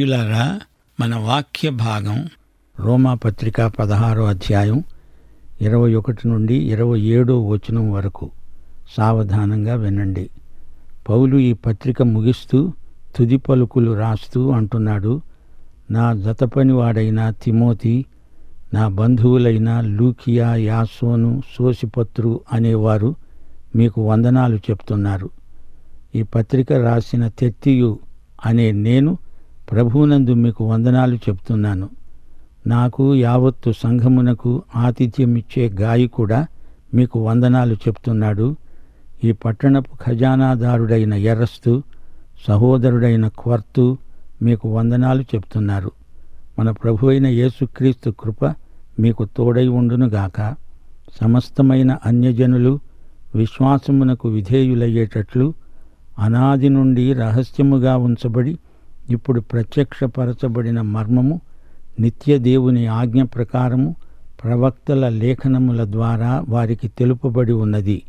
ప్రియులారా మన వాక్య భాగం రోమా పత్రిక పదహారో అధ్యాయం ఇరవై ఒకటి నుండి ఇరవై ఏడో వచనం వరకు సావధానంగా వినండి పౌలు ఈ పత్రిక ముగిస్తూ తుది పలుకులు రాస్తూ అంటున్నాడు నా జతపనివాడైన తిమోతి నా బంధువులైన లూకియా యాసోను సోసిపత్రు అనేవారు మీకు వందనాలు చెప్తున్నారు ఈ పత్రిక రాసిన తెత్తియు అనే నేను ప్రభువునందు మీకు వందనాలు చెప్తున్నాను నాకు యావత్తు సంఘమునకు ఆతిథ్యమిచ్చే గాయి కూడా మీకు వందనాలు చెప్తున్నాడు ఈ పట్టణపు ఖజానాదారుడైన ఎరస్తు సహోదరుడైన క్వర్తు మీకు వందనాలు చెప్తున్నారు మన ప్రభు అయిన యేసుక్రీస్తు కృప మీకు తోడై ఉండునుగాక సమస్తమైన అన్యజనులు విశ్వాసమునకు విధేయులయ్యేటట్లు అనాది నుండి రహస్యముగా ఉంచబడి ఇప్పుడు ప్రత్యక్షపరచబడిన మర్మము నిత్య దేవుని ఆజ్ఞ ప్రకారము ప్రవక్తల లేఖనముల ద్వారా వారికి తెలుపబడి ఉన్నది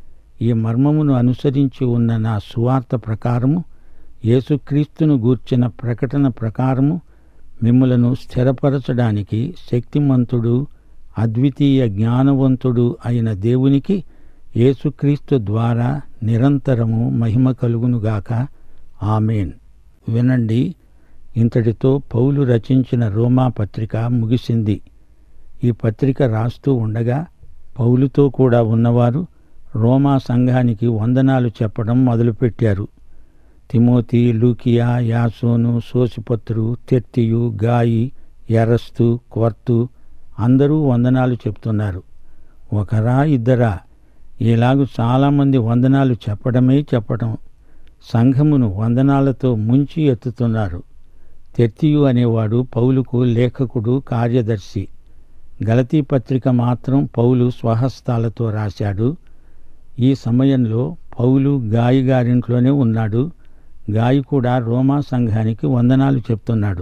ఈ మర్మమును అనుసరించి ఉన్న నా సువార్త ప్రకారము యేసుక్రీస్తును గూర్చిన ప్రకటన ప్రకారము మిమ్ములను స్థిరపరచడానికి శక్తిమంతుడు అద్వితీయ జ్ఞానవంతుడు అయిన దేవునికి యేసుక్రీస్తు ద్వారా నిరంతరము మహిమ కలుగునుగాక ఆమెన్ వినండి ఇంతటితో పౌలు రచించిన రోమా పత్రిక ముగిసింది ఈ పత్రిక రాస్తూ ఉండగా పౌలుతో కూడా ఉన్నవారు రోమా సంఘానికి వందనాలు చెప్పడం మొదలుపెట్టారు తిమోతి లూకియా యాసోను సోసిపత్రు తెర్తియు గాయి ఎరస్తు క్వర్తు అందరూ వందనాలు చెప్తున్నారు ఒకరా ఇద్దరా ఇలాగూ చాలామంది వందనాలు చెప్పడమే చెప్పడం సంఘమును వందనాలతో ముంచి ఎత్తుతున్నారు తెర్తియు అనేవాడు పౌలుకు లేఖకుడు కార్యదర్శి గలతీ పత్రిక మాత్రం పౌలు స్వహస్తాలతో రాశాడు ఈ సమయంలో పౌలు గాయి గారింట్లోనే ఉన్నాడు గాయి కూడా రోమా సంఘానికి వందనాలు చెప్తున్నాడు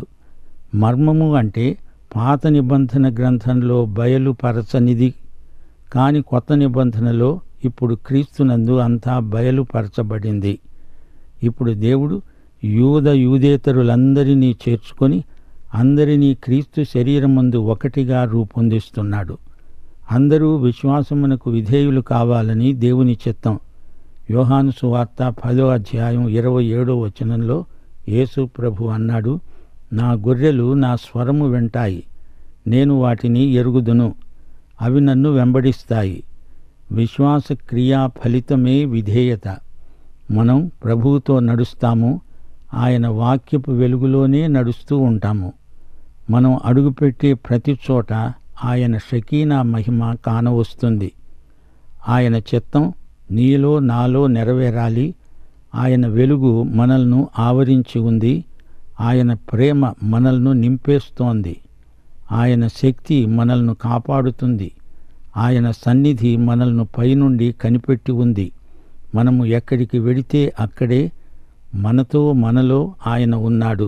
మర్మము అంటే పాత నిబంధన గ్రంథంలో బయలుపరచనిది కాని కొత్త నిబంధనలో ఇప్పుడు క్రీస్తునందు అంతా బయలుపరచబడింది ఇప్పుడు దేవుడు యూద యూదేతరులందరినీ చేర్చుకొని అందరినీ క్రీస్తు శరీరమందు ఒకటిగా రూపొందిస్తున్నాడు అందరూ విశ్వాసమునకు విధేయులు కావాలని దేవుని చిత్తం యోహాను సువార్త పదో అధ్యాయం ఇరవై ఏడో వచనంలో యేసు ప్రభు అన్నాడు నా గొర్రెలు నా స్వరము వింటాయి నేను వాటిని ఎరుగుదును అవి నన్ను వెంబడిస్తాయి విశ్వాస క్రియా ఫలితమే విధేయత మనం ప్రభువుతో నడుస్తాము ఆయన వాక్యపు వెలుగులోనే నడుస్తూ ఉంటాము మనం అడుగుపెట్టే ప్రతి చోట ఆయన షకీనా మహిమ కానవస్తుంది ఆయన చిత్తం నీలో నాలో నెరవేరాలి ఆయన వెలుగు మనల్ని ఆవరించి ఉంది ఆయన ప్రేమ మనల్ని నింపేస్తోంది ఆయన శక్తి మనల్ని కాపాడుతుంది ఆయన సన్నిధి మనల్ని పైనుండి కనిపెట్టి ఉంది మనము ఎక్కడికి వెడితే అక్కడే మనతో మనలో ఆయన ఉన్నాడు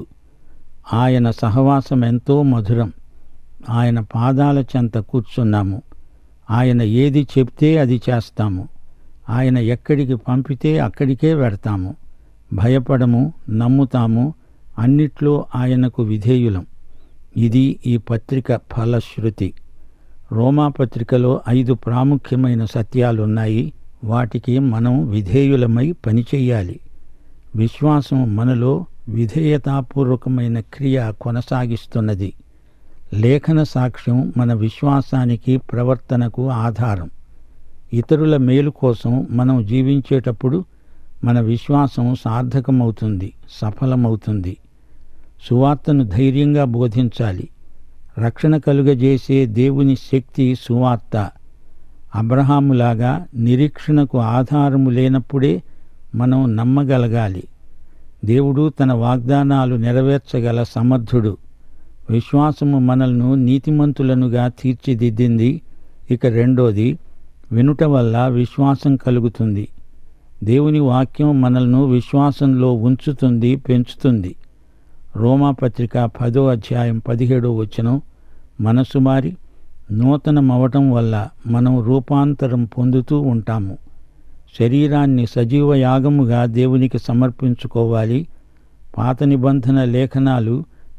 ఆయన సహవాసం ఎంతో మధురం ఆయన పాదాల చెంత కూర్చున్నాము ఆయన ఏది చెప్తే అది చేస్తాము ఆయన ఎక్కడికి పంపితే అక్కడికే వెడతాము భయపడము నమ్ముతాము అన్నిట్లో ఆయనకు విధేయులం ఇది ఈ పత్రిక ఫలశ్రుతి రోమా పత్రికలో ఐదు ప్రాముఖ్యమైన సత్యాలున్నాయి వాటికి మనం విధేయులమై పనిచెయ్యాలి విశ్వాసం మనలో విధేయతాపూర్వకమైన క్రియ కొనసాగిస్తున్నది లేఖన సాక్ష్యం మన విశ్వాసానికి ప్రవర్తనకు ఆధారం ఇతరుల మేలు కోసం మనం జీవించేటప్పుడు మన విశ్వాసం సార్థకమవుతుంది సఫలమవుతుంది సువార్తను ధైర్యంగా బోధించాలి రక్షణ కలుగజేసే దేవుని శక్తి సువార్త అబ్రహాములాగా నిరీక్షణకు ఆధారము లేనప్పుడే మనం నమ్మగలగాలి దేవుడు తన వాగ్దానాలు నెరవేర్చగల సమర్థుడు విశ్వాసము మనల్ని నీతిమంతులనుగా తీర్చిదిద్దింది ఇక రెండోది వినుట వల్ల విశ్వాసం కలుగుతుంది దేవుని వాక్యం మనల్ని విశ్వాసంలో ఉంచుతుంది పెంచుతుంది రోమాపత్రిక పదో అధ్యాయం పదిహేడో వచనం మనసు మారి నూతనమవటం వల్ల మనం రూపాంతరం పొందుతూ ఉంటాము శరీరాన్ని సజీవ యాగముగా దేవునికి సమర్పించుకోవాలి పాత నిబంధన లేఖనాలు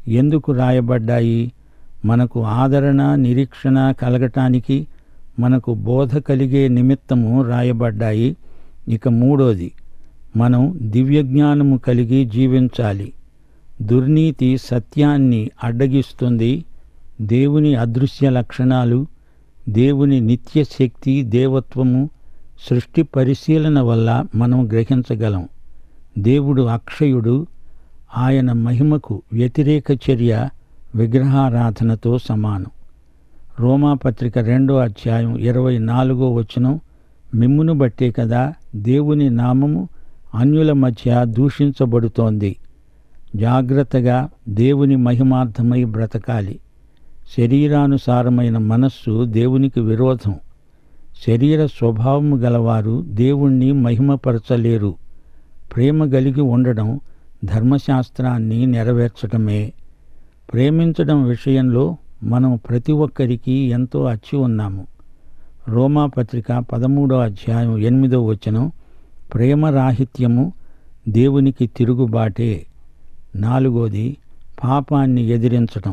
ఎందుకు రాయబడ్డాయి మనకు ఆదరణ నిరీక్షణ కలగటానికి మనకు బోధ కలిగే నిమిత్తము రాయబడ్డాయి ఇక మూడోది మనం దివ్యజ్ఞానము కలిగి జీవించాలి దుర్నీతి సత్యాన్ని అడ్డగిస్తుంది దేవుని అదృశ్య లక్షణాలు దేవుని నిత్య శక్తి దేవత్వము సృష్టి పరిశీలన వల్ల మనం గ్రహించగలం దేవుడు అక్షయుడు ఆయన మహిమకు వ్యతిరేక చర్య విగ్రహారాధనతో సమానం రోమాపత్రిక రెండో అధ్యాయం ఇరవై నాలుగో వచనం మిమ్మును బట్టే కదా దేవుని నామము అన్యుల మధ్య దూషించబడుతోంది జాగ్రత్తగా దేవుని మహిమార్థమై బ్రతకాలి శరీరానుసారమైన మనస్సు దేవునికి విరోధం శరీర స్వభావము గలవారు దేవుణ్ణి మహిమపరచలేరు ప్రేమ కలిగి ఉండడం ధర్మశాస్త్రాన్ని నెరవేర్చడమే ప్రేమించడం విషయంలో మనం ప్రతి ఒక్కరికి ఎంతో అచ్చి ఉన్నాము రోమాపత్రిక పదమూడో అధ్యాయం ఎనిమిదో వచనం ప్రేమరాహిత్యము దేవునికి తిరుగుబాటే నాలుగోది పాపాన్ని ఎదిరించటం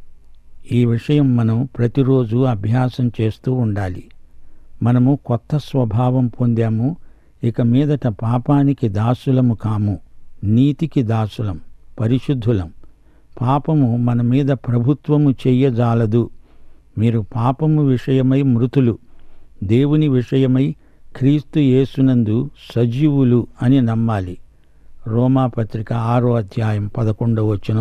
ఈ విషయం మనం ప్రతిరోజు అభ్యాసం చేస్తూ ఉండాలి మనము కొత్త స్వభావం పొందాము ఇక మీదట పాపానికి దాసులము కాము నీతికి దాసులం పరిశుద్ధులం పాపము మన మీద ప్రభుత్వము చెయ్యజాలదు మీరు పాపము విషయమై మృతులు దేవుని విషయమై క్రీస్తు యేసునందు సజీవులు అని నమ్మాలి రోమాపత్రిక ఆరో అధ్యాయం పదకొండవ వచనం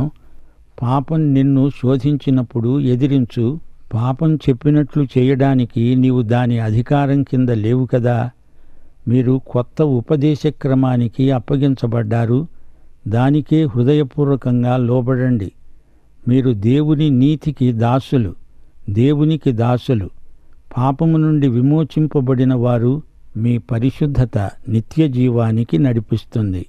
పాపం నిన్ను శోధించినప్పుడు ఎదిరించు పాపం చెప్పినట్లు చేయడానికి నీవు దాని అధికారం కింద లేవు కదా మీరు కొత్త ఉపదేశ క్రమానికి అప్పగించబడ్డారు దానికే హృదయపూర్వకంగా లోబడండి మీరు దేవుని నీతికి దాసులు దేవునికి దాసులు పాపము నుండి విమోచింపబడిన వారు మీ పరిశుద్ధత నిత్య జీవానికి నడిపిస్తుంది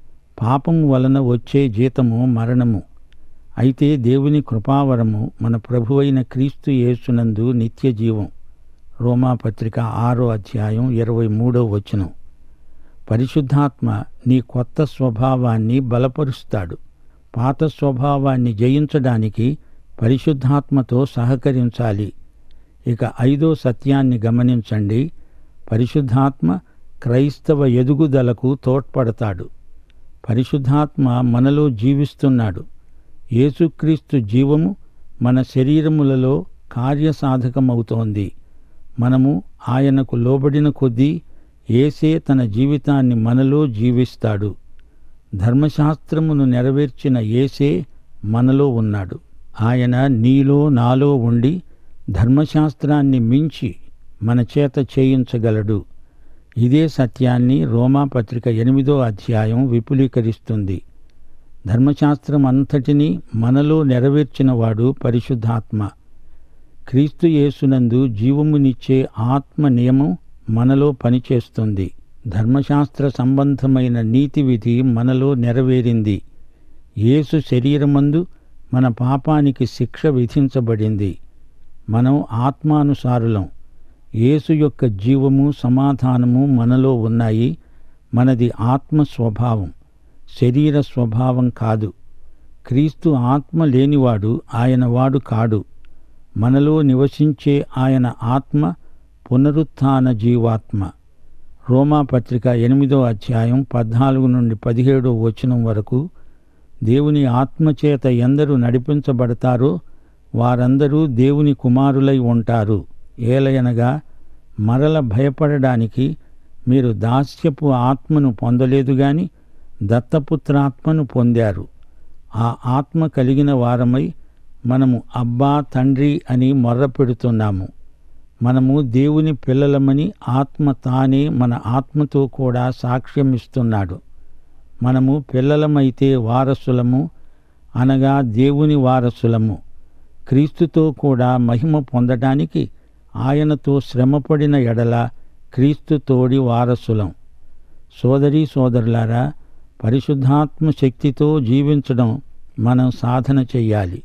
పాపము వలన వచ్చే జీతము మరణము అయితే దేవుని కృపావరము మన ప్రభువైన క్రీస్తు యేసునందు నిత్య జీవం రోమాపత్రిక ఆరో అధ్యాయం ఇరవై మూడో వచనం పరిశుద్ధాత్మ నీ కొత్త స్వభావాన్ని బలపరుస్తాడు పాత స్వభావాన్ని జయించడానికి పరిశుద్ధాత్మతో సహకరించాలి ఇక ఐదో సత్యాన్ని గమనించండి పరిశుద్ధాత్మ క్రైస్తవ ఎదుగుదలకు తోడ్పడతాడు పరిశుద్ధాత్మ మనలో జీవిస్తున్నాడు యేసుక్రీస్తు జీవము మన శరీరములలో కార్యసాధకమవుతోంది మనము ఆయనకు లోబడిన కొద్దీ ఏసే తన జీవితాన్ని మనలో జీవిస్తాడు ధర్మశాస్త్రమును నెరవేర్చిన ఏసే మనలో ఉన్నాడు ఆయన నీలో నాలో ఉండి ధర్మశాస్త్రాన్ని మించి మన చేత చేయించగలడు ఇదే సత్యాన్ని రోమాపత్రిక ఎనిమిదో అధ్యాయం విపులీకరిస్తుంది ధర్మశాస్త్రం అంతటినీ మనలో నెరవేర్చినవాడు పరిశుద్ధాత్మ క్రీస్తు యేసునందు జీవమునిచ్చే ఆత్మ నియమం మనలో పనిచేస్తుంది ధర్మశాస్త్ర సంబంధమైన నీతి విధి మనలో నెరవేరింది యేసు శరీరమందు మన పాపానికి శిక్ష విధించబడింది మనం ఆత్మానుసారులం యేసు యొక్క జీవము సమాధానము మనలో ఉన్నాయి మనది ఆత్మ స్వభావం శరీర స్వభావం కాదు క్రీస్తు ఆత్మ లేనివాడు ఆయన వాడు కాడు మనలో నివసించే ఆయన ఆత్మ పునరుత్థాన జీవాత్మ రోమాపత్రిక ఎనిమిదో అధ్యాయం పద్నాలుగు నుండి పదిహేడో వచనం వరకు దేవుని ఆత్మచేత ఎందరు నడిపించబడతారో వారందరూ దేవుని కుమారులై ఉంటారు ఏలయనగా మరల భయపడడానికి మీరు దాస్యపు ఆత్మను పొందలేదు గాని దత్తపుత్రాత్మను పొందారు ఆ ఆత్మ కలిగిన వారమై మనము అబ్బా తండ్రి అని మొర్రపెడుతున్నాము మనము దేవుని పిల్లలమని ఆత్మ తానే మన ఆత్మతో కూడా సాక్ష్యమిస్తున్నాడు మనము పిల్లలమైతే వారసులము అనగా దేవుని వారసులము క్రీస్తుతో కూడా మహిమ పొందటానికి ఆయనతో శ్రమపడిన ఎడల క్రీస్తు తోడి వారసులం సోదరీ సోదరులారా పరిశుద్ధాత్మ శక్తితో జీవించడం మనం సాధన చెయ్యాలి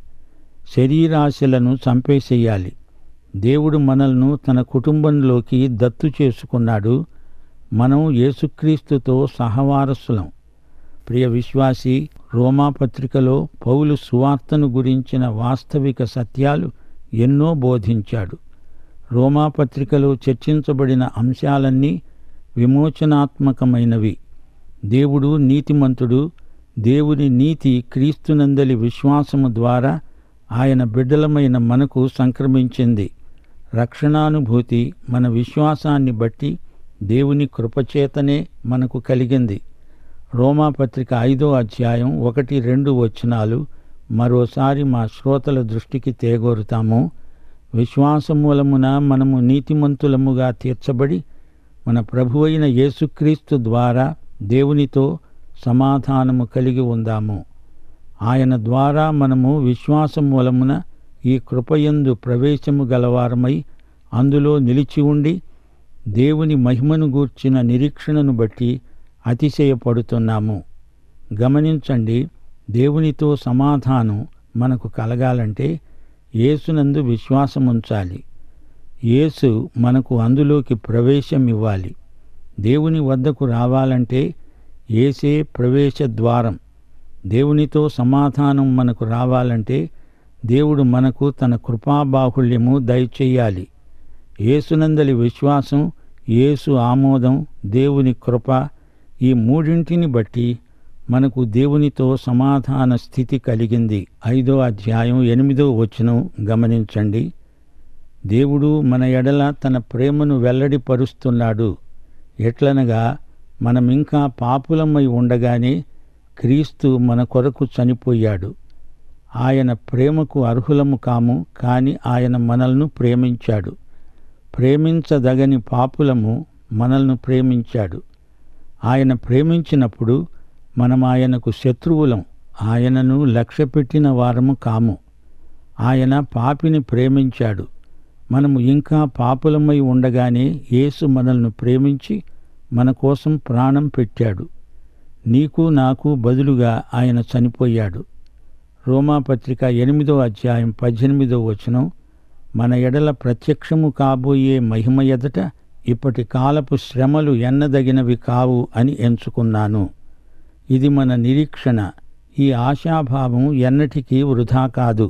శరీరాశలను చంపేసేయాలి దేవుడు మనల్ని తన కుటుంబంలోకి దత్తు చేసుకున్నాడు మనం యేసుక్రీస్తుతో సహవారసులం ప్రియ విశ్వాసి రోమాపత్రికలో పౌలు సువార్తను గురించిన వాస్తవిక సత్యాలు ఎన్నో బోధించాడు రోమాపత్రికలో చర్చించబడిన అంశాలన్నీ విమోచనాత్మకమైనవి దేవుడు నీతిమంతుడు దేవుని నీతి క్రీస్తునందలి విశ్వాసము ద్వారా ఆయన బిడ్డలమైన మనకు సంక్రమించింది రక్షణానుభూతి మన విశ్వాసాన్ని బట్టి దేవుని కృపచేతనే మనకు కలిగింది రోమాపత్రిక ఐదో అధ్యాయం ఒకటి రెండు వచనాలు మరోసారి మా శ్రోతల దృష్టికి తేగోరుతాము విశ్వాసమూలమున మనము నీతిమంతులముగా తీర్చబడి మన ప్రభువైన యేసుక్రీస్తు ద్వారా దేవునితో సమాధానము కలిగి ఉందాము ఆయన ద్వారా మనము విశ్వాసం మూలమున ఈ కృపయందు ప్రవేశము గలవారమై అందులో నిలిచి ఉండి దేవుని మహిమను గూర్చిన నిరీక్షణను బట్టి అతిశయపడుతున్నాము గమనించండి దేవునితో సమాధానం మనకు కలగాలంటే యేసునందు విశ్వాసముంచాలి యేసు మనకు అందులోకి ప్రవేశం ఇవ్వాలి దేవుని వద్దకు రావాలంటే ఏసే ప్రవేశ ద్వారం దేవునితో సమాధానం మనకు రావాలంటే దేవుడు మనకు తన కృపాబాహుళ్యము దయచేయాలి యేసునందలి విశ్వాసం యేసు ఆమోదం దేవుని కృప ఈ మూడింటిని బట్టి మనకు దేవునితో సమాధాన స్థితి కలిగింది ఐదో అధ్యాయం ఎనిమిదో వచనం గమనించండి దేవుడు మన ఎడల తన ప్రేమను వెల్లడిపరుస్తున్నాడు ఎట్లనగా మనమింకా పాపులమై ఉండగానే క్రీస్తు మన కొరకు చనిపోయాడు ఆయన ప్రేమకు అర్హులము కాము కాని ఆయన మనల్ని ప్రేమించాడు ప్రేమించదగని పాపులము మనల్ని ప్రేమించాడు ఆయన ప్రేమించినప్పుడు మనం ఆయనకు శత్రువులం ఆయనను లక్ష్యపెట్టిన వారము కాము ఆయన పాపిని ప్రేమించాడు మనము ఇంకా పాపులమై ఉండగానే యేసు మనల్ని ప్రేమించి మన కోసం ప్రాణం పెట్టాడు నీకు నాకు బదులుగా ఆయన చనిపోయాడు రోమాపత్రిక ఎనిమిదో అధ్యాయం పద్దెనిమిదో వచనం మన ఎడల ప్రత్యక్షము కాబోయే మహిమ ఎదట ఇప్పటి కాలపు శ్రమలు ఎన్నదగినవి కావు అని ఎంచుకున్నాను ఇది మన నిరీక్షణ ఈ ఆశాభావం ఎన్నటికీ వృధా కాదు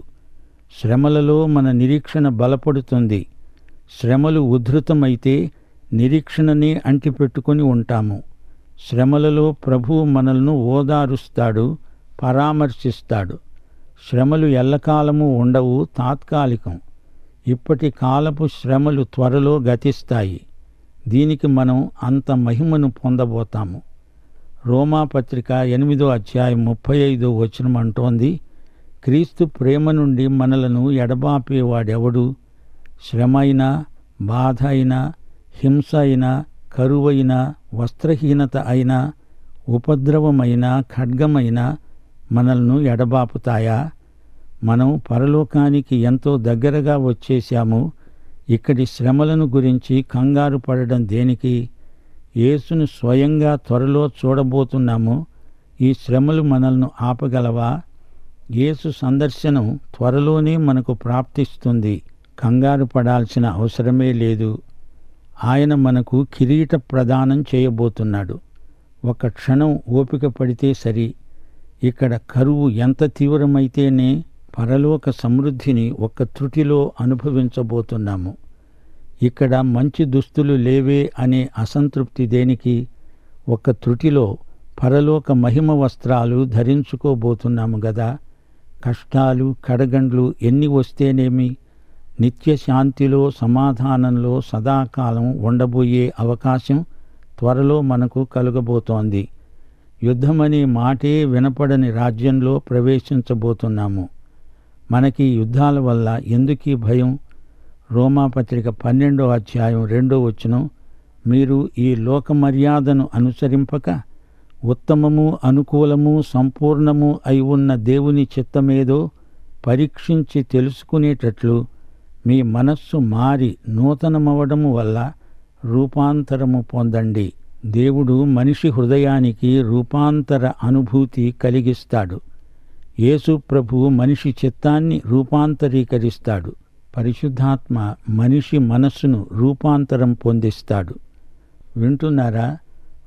శ్రమలలో మన నిరీక్షణ బలపడుతుంది శ్రమలు ఉద్ధృతమైతే నిరీక్షణనే అంటిపెట్టుకొని ఉంటాము శ్రమలలో ప్రభువు మనల్ని ఓదారుస్తాడు పరామర్శిస్తాడు శ్రమలు ఎల్లకాలము ఉండవు తాత్కాలికం ఇప్పటి కాలపు శ్రమలు త్వరలో గతిస్తాయి దీనికి మనం అంత మహిమను పొందబోతాము రోమాపత్రిక ఎనిమిదో అధ్యాయం ముప్పై ఐదో వచనం అంటోంది క్రీస్తు ప్రేమ నుండి మనలను ఎడబాపేవాడెవడు శ్రమ అయినా బాధ అయినా హింస అయినా కరువైన వస్త్రహీనత అయినా ఉపద్రవమైన ఖడ్గమైన మనల్ని ఎడబాపుతాయా మనం పరలోకానికి ఎంతో దగ్గరగా వచ్చేశాము ఇక్కడి శ్రమలను గురించి కంగారు పడడం దేనికి యేసును స్వయంగా త్వరలో చూడబోతున్నాము ఈ శ్రమలు మనల్ని ఆపగలవా యేసు సందర్శనం త్వరలోనే మనకు ప్రాప్తిస్తుంది కంగారు పడాల్సిన అవసరమే లేదు ఆయన మనకు కిరీట ప్రదానం చేయబోతున్నాడు ఒక క్షణం ఓపిక పడితే సరి ఇక్కడ కరువు ఎంత తీవ్రమైతేనే పరలోక సమృద్ధిని ఒక్క త్రుటిలో అనుభవించబోతున్నాము ఇక్కడ మంచి దుస్తులు లేవే అనే అసంతృప్తి దేనికి ఒక్క త్రుటిలో పరలోక మహిమ వస్త్రాలు ధరించుకోబోతున్నాము గదా కష్టాలు కడగండ్లు ఎన్ని వస్తేనేమి నిత్య శాంతిలో సమాధానంలో సదాకాలం ఉండబోయే అవకాశం త్వరలో మనకు కలుగబోతోంది యుద్ధమనే మాటే వినపడని రాజ్యంలో ప్రవేశించబోతున్నాము మనకి యుద్ధాల వల్ల ఎందుకీ భయం రోమాపత్రిక పన్నెండో అధ్యాయం రెండో వచనం మీరు ఈ లోక మర్యాదను అనుసరింపక ఉత్తమము అనుకూలము సంపూర్ణము అయి ఉన్న దేవుని చిత్తమేదో పరీక్షించి తెలుసుకునేటట్లు మీ మనస్సు మారి నూతనమవడము వల్ల రూపాంతరము పొందండి దేవుడు మనిషి హృదయానికి రూపాంతర అనుభూతి కలిగిస్తాడు యేసు ప్రభు మనిషి చిత్తాన్ని రూపాంతరీకరిస్తాడు పరిశుద్ధాత్మ మనిషి మనస్సును రూపాంతరం పొందిస్తాడు వింటున్నారా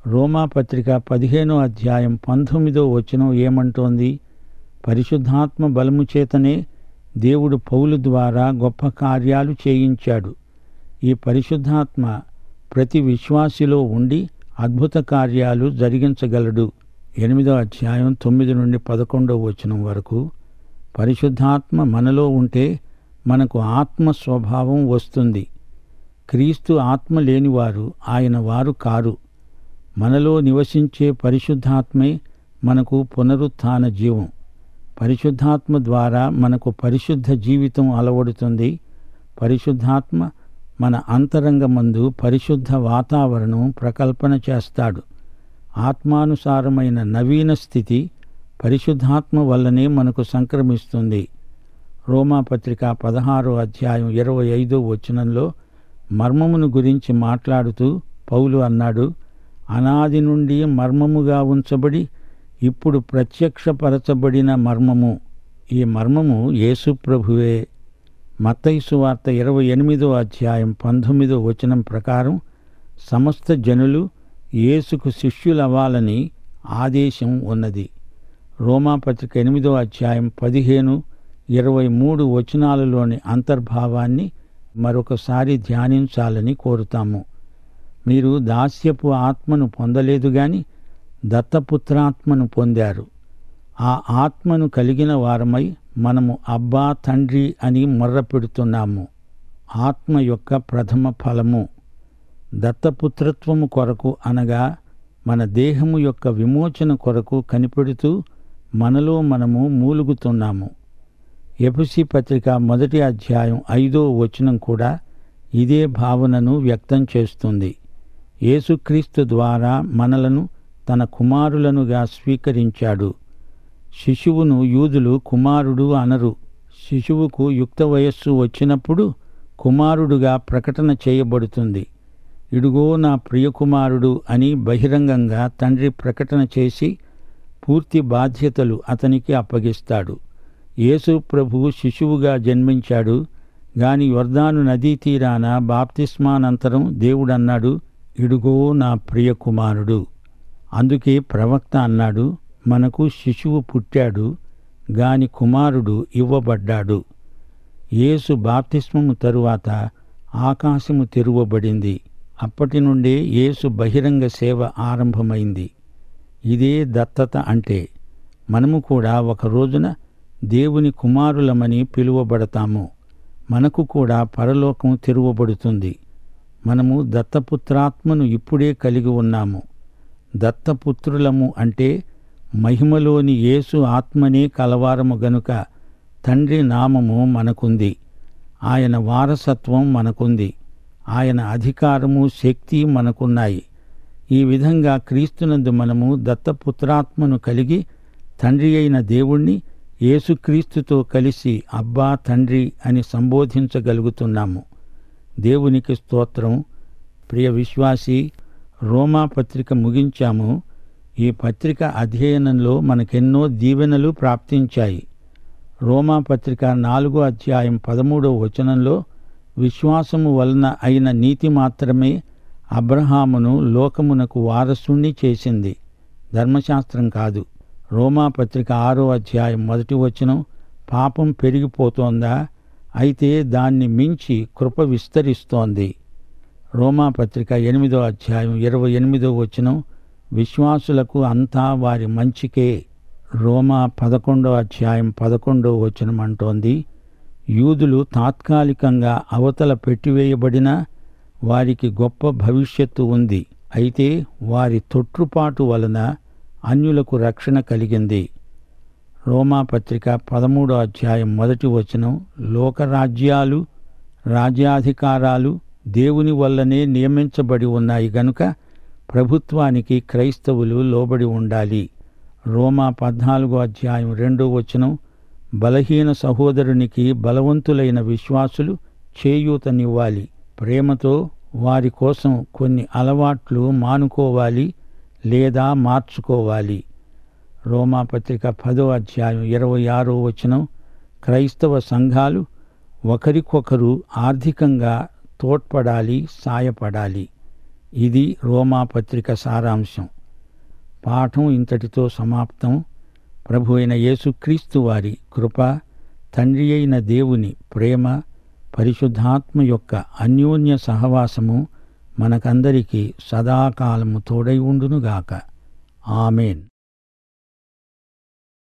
రోమాపత్రిక పదిహేనో అధ్యాయం పంతొమ్మిదో వచనం ఏమంటోంది పరిశుద్ధాత్మ బలము చేతనే దేవుడు పౌలు ద్వారా గొప్ప కార్యాలు చేయించాడు ఈ పరిశుద్ధాత్మ ప్రతి విశ్వాసిలో ఉండి అద్భుత కార్యాలు జరిగించగలడు ఎనిమిదో అధ్యాయం తొమ్మిది నుండి పదకొండో వచనం వరకు పరిశుద్ధాత్మ మనలో ఉంటే మనకు ఆత్మ స్వభావం వస్తుంది క్రీస్తు ఆత్మ లేనివారు ఆయన వారు కారు మనలో నివసించే పరిశుద్ధాత్మే మనకు పునరుత్థాన జీవం పరిశుద్ధాత్మ ద్వారా మనకు పరిశుద్ధ జీవితం అలవడుతుంది పరిశుద్ధాత్మ మన అంతరంగమందు పరిశుద్ధ వాతావరణం ప్రకల్పన చేస్తాడు ఆత్మానుసారమైన నవీన స్థితి పరిశుద్ధాత్మ వల్లనే మనకు సంక్రమిస్తుంది రోమాపత్రిక పదహారో అధ్యాయం ఇరవై ఐదో వచనంలో మర్మమును గురించి మాట్లాడుతూ పౌలు అన్నాడు అనాది నుండి మర్మముగా ఉంచబడి ఇప్పుడు ప్రత్యక్షపరచబడిన మర్మము ఈ మర్మము యేసుప్రభువే మత్తైసు వార్త ఇరవై ఎనిమిదో అధ్యాయం పంతొమ్మిదో వచనం ప్రకారం సమస్త జనులు యేసుకు శిష్యులవ్వాలని ఆదేశం ఉన్నది రోమాపత్రిక ఎనిమిదో అధ్యాయం పదిహేను ఇరవై మూడు వచనాలలోని అంతర్భావాన్ని మరొకసారి ధ్యానించాలని కోరుతాము మీరు దాస్యపు ఆత్మను పొందలేదు గాని దత్తపుత్రాత్మను పొందారు ఆ ఆత్మను కలిగిన వారమై మనము అబ్బా తండ్రి అని మొర్రపెడుతున్నాము ఆత్మ యొక్క ప్రథమ ఫలము దత్తపుత్రత్వము కొరకు అనగా మన దేహము యొక్క విమోచన కొరకు కనిపెడుతూ మనలో మనము మూలుగుతున్నాము ఎఫసి పత్రిక మొదటి అధ్యాయం ఐదో వచనం కూడా ఇదే భావనను వ్యక్తం చేస్తుంది యేసుక్రీస్తు ద్వారా మనలను తన కుమారులనుగా స్వీకరించాడు శిశువును యూదులు కుమారుడు అనరు శిశువుకు యుక్త వయస్సు వచ్చినప్పుడు కుమారుడుగా ప్రకటన చేయబడుతుంది ఇడుగో నా ప్రియకుమారుడు అని బహిరంగంగా తండ్రి ప్రకటన చేసి పూర్తి బాధ్యతలు అతనికి అప్పగిస్తాడు యేసు ప్రభువు శిశువుగా జన్మించాడు గాని యొర్దాను నదీ తీరాన బాప్తిస్మానంతరం దేవుడన్నాడు ఇడుగో నా ప్రియకుమారుడు అందుకే ప్రవక్త అన్నాడు మనకు శిశువు పుట్టాడు గాని కుమారుడు ఇవ్వబడ్డాడు యేసు బాప్తిస్మము తరువాత ఆకాశము తెరువబడింది అప్పటి నుండే యేసు బహిరంగ సేవ ఆరంభమైంది ఇదే దత్తత అంటే మనము కూడా ఒక రోజున దేవుని కుమారులమని పిలువబడతాము మనకు కూడా పరలోకం తెరువబడుతుంది మనము దత్తపుత్రాత్మను ఇప్పుడే కలిగి ఉన్నాము దత్తపుత్రులము అంటే మహిమలోని యేసు ఆత్మనే కలవారము గనుక తండ్రి నామము మనకుంది ఆయన వారసత్వం మనకుంది ఆయన అధికారము శక్తి మనకున్నాయి ఈ విధంగా క్రీస్తునందు మనము దత్తపుత్రాత్మను కలిగి తండ్రి అయిన దేవుణ్ణి యేసుక్రీస్తుతో కలిసి అబ్బా తండ్రి అని సంబోధించగలుగుతున్నాము దేవునికి స్తోత్రం ప్రియ విశ్వాసి రోమా పత్రిక ముగించాము ఈ పత్రిక అధ్యయనంలో మనకెన్నో దీవెనలు ప్రాప్తించాయి రోమా పత్రిక నాలుగో అధ్యాయం పదమూడో వచనంలో విశ్వాసము వలన అయిన నీతి మాత్రమే అబ్రహామును లోకమునకు వారసుణ్ణి చేసింది ధర్మశాస్త్రం కాదు రోమా పత్రిక ఆరో అధ్యాయం మొదటి వచనం పాపం పెరిగిపోతోందా అయితే దాన్ని మించి కృప విస్తరిస్తోంది రోమా పత్రిక ఎనిమిదో అధ్యాయం ఇరవై ఎనిమిదో వచనం విశ్వాసులకు అంతా వారి మంచికే రోమా పదకొండో అధ్యాయం పదకొండో వచనం అంటోంది యూదులు తాత్కాలికంగా అవతల పెట్టివేయబడినా వారికి గొప్ప భవిష్యత్తు ఉంది అయితే వారి తొట్రుపాటు వలన అన్యులకు రక్షణ కలిగింది రోమా పత్రిక పదమూడో అధ్యాయం మొదటి వచనం లోకరాజ్యాలు రాజ్యాధికారాలు దేవుని వల్లనే నియమించబడి ఉన్నాయి గనుక ప్రభుత్వానికి క్రైస్తవులు లోబడి ఉండాలి రోమా పద్నాలుగో అధ్యాయం రెండో వచనం బలహీన సహోదరునికి బలవంతులైన విశ్వాసులు చేయూతనివ్వాలి ప్రేమతో వారి కోసం కొన్ని అలవాట్లు మానుకోవాలి లేదా మార్చుకోవాలి రోమాపత్రిక పదో అధ్యాయం ఇరవై ఆరో వచనం క్రైస్తవ సంఘాలు ఒకరికొకరు ఆర్థికంగా తోడ్పడాలి సాయపడాలి ఇది రోమా పత్రిక సారాంశం పాఠం ఇంతటితో సమాప్తం ప్రభు అయిన యేసుక్రీస్తు వారి కృప తండ్రి అయిన దేవుని ప్రేమ పరిశుద్ధాత్మ యొక్క అన్యోన్య సహవాసము మనకందరికీ సదాకాలము తోడై ఉండునుగాక ఆమెన్